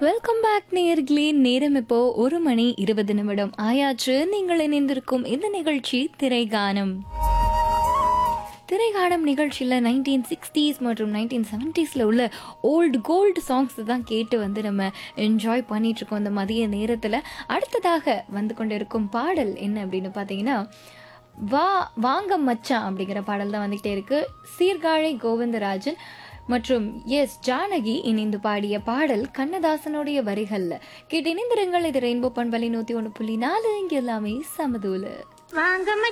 welcome back நேயர்களே நேரம் இப்போ ஒரு மணி இருபது நிமிடம் ஆயாச்சு நீங்கள் இணைந்திருக்கும் இந்த நிகழ்ச்சி திரைகானம் திரைகானம் நிகழ்ச்சியில் நைன்டீன் சிக்ஸ்டீஸ் மற்றும் நைன்டீன் செவன்ட்டீஸில் உள்ள ஓல்டு கோல்டு சாங்ஸ் தான் கேட்டு வந்து நம்ம என்ஜாய் பண்ணிட்டு இருக்கோம் இந்த மதிய நேரத்தில் அடுத்ததாக வந்து கொண்டிருக்கும் பாடல் என்ன அப்படின்னு பார்த்தீங்கன்னா வா வாங்க மச்சான் அப்படிங்கிற பாடல் தான் வந்துகிட்டே இருக்கு சீர்காழி கோவிந்தராஜன் மற்றும் எஸ் ஜானகி இணைந்து பாடிய பாடல் கண்ணதாசனுடைய வரிகள்ல கேட்டு இணைந்திருங்கள் இது ரெயின்போ பண்பலை நூத்தி ஒன்று புள்ளி நாலு இங்க எல்லாமே சமதூலு வாங்க